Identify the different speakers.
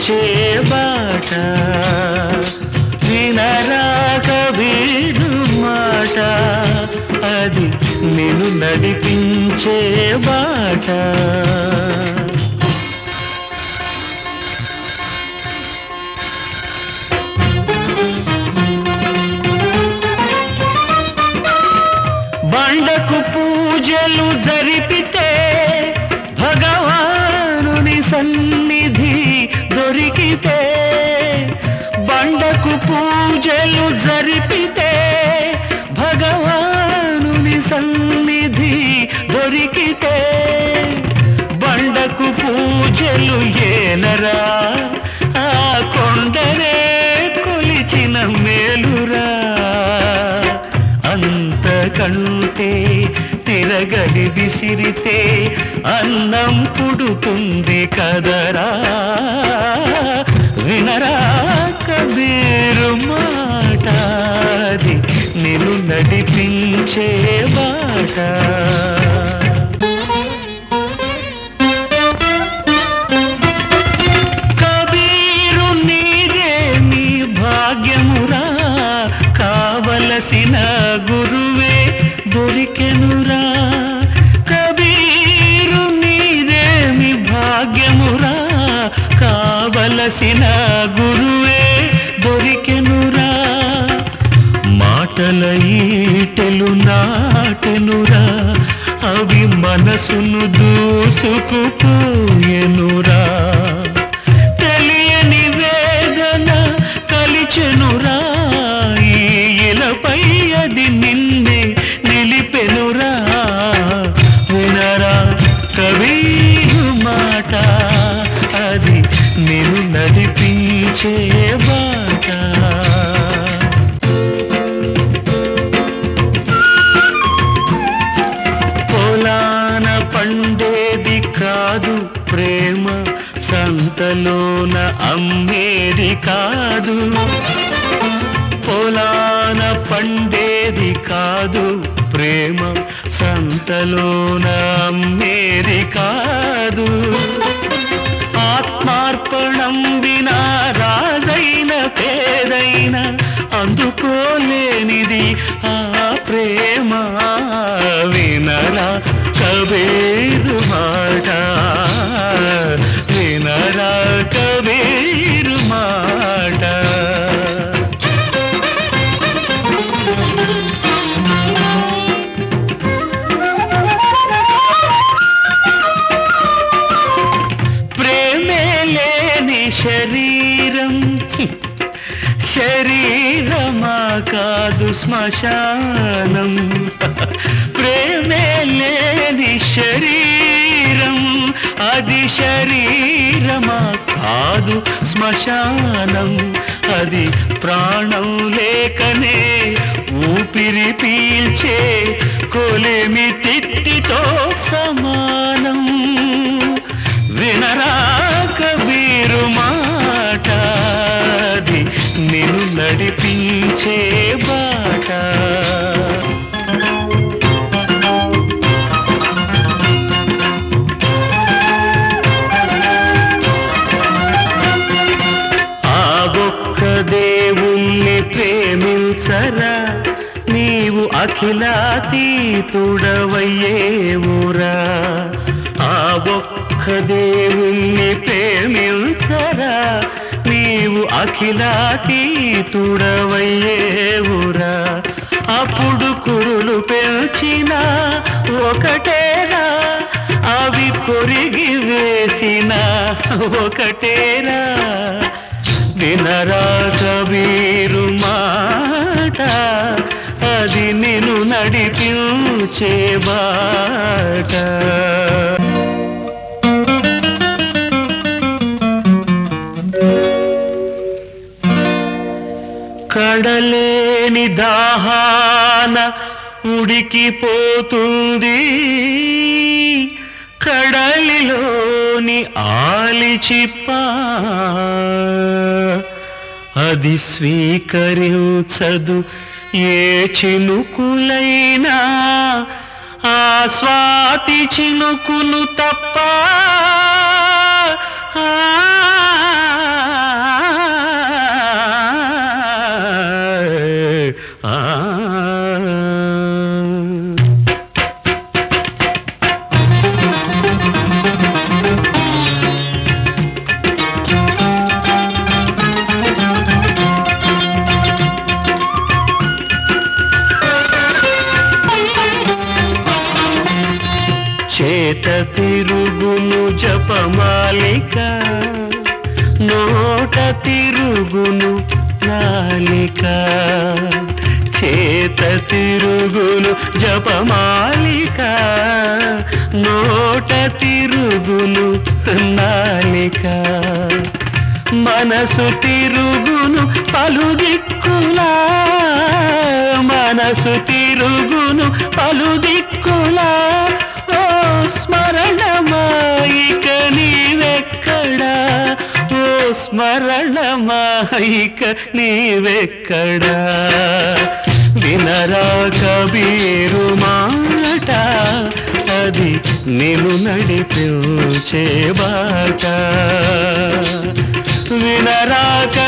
Speaker 1: నడిపించే బాట వినరాక వీడు మాట అది నేను నడిపించే బాట బండకు పూజలు జరిపితే భగవానుని సన్నిధి దొరికితే బండకు పూజలు జరిపితే భగవానుని సన్నిధి దొరికితే బండకు పూజలు ఏనరా ఆ కొండరే కొలిచిన మేలురా అంతకంటే తిరగలి విసిరితే అన్నం పుడుతుంది కదరా వినరా కబీరు మాట అది నిన్ను నడిపించే బాట కబీరు నీదే నీ భాగ్యమురా కావలసిన గురువే దొరికెనురా కబీరు నీదే నీ భాగ్యమురా కావలసిన గురువే దొరికెనురా మాటల ఈటెలు నాటెనురా అవి మనసును దూసుకుపోయెనురా తెలియని వేదన కలిచెనురా ఈ ఇలపై అది నిన్నే నిలిపెనురా వినరా కవీరు మాట అది నిన్ను నడిపించే బాట పొలాన పండేది కాదు ప్రేమ సంతలోన అమ్మేది కాదు పొలాన పండేది కాదు ప్రేమ సంతలోన అమ్మేది కాదు ఆత్మార్పణం వినా రాజైన పేదైన అందుకోలేనిది ఆ ప్రేమ వినరా కబీరు మాట వినరా కబీరు మాట ప్రేమే లేని శరీరం శరీరమా కాదు శ్మశానం ప్రేమే లేని శరీరం అది శరీరమా కాదు శ్మశానం అది ప్రాణం లేకనే ఊపిరి పీల్చే కొలిమి తిత్తితో సమానం వినరా కబీరు మాట అది నిన్ను నడిపించే బాట ఆ ఒక్క దేవుణ్ణి ప్రేమించరా నీవు అఖిలాతీతుడవయ్యేవురా ఆ ఒక్క దేవుణ్ణి ప్రేమించరా నీవు అఖిలాతీతుడవయ్యేవురా అప్పుడు కురులు పెంచిన ఒకటేరా అవి కొరిగి వేసిన ఒకటేరా వినరా కబీరు మాట అది నిన్ను నడిపించే బాట కడలేని దాహాన ఉడికిపోతుంది కడలిలోని ఆలిచిప్ప అది స్వీకరించదు ఏ చినుకులైనా ఆ స్వాతి చినుకులు తప్ప ఆ నాలిక నోట తిరుగును నాలిక చేత తిరుగును జపమాలిక నోట తిరుగును నాలిక మనసు తిరుగును పలు దిక్కులా మనసు తిరుగును పలు దిక్కులా ఓ స్మరణమాయిక నీవెక్కడా ఓ స్మరణమాయిక నీవెక్కడా వినరా కబీరు మాట అది నేను నడిపించే బాట వినరా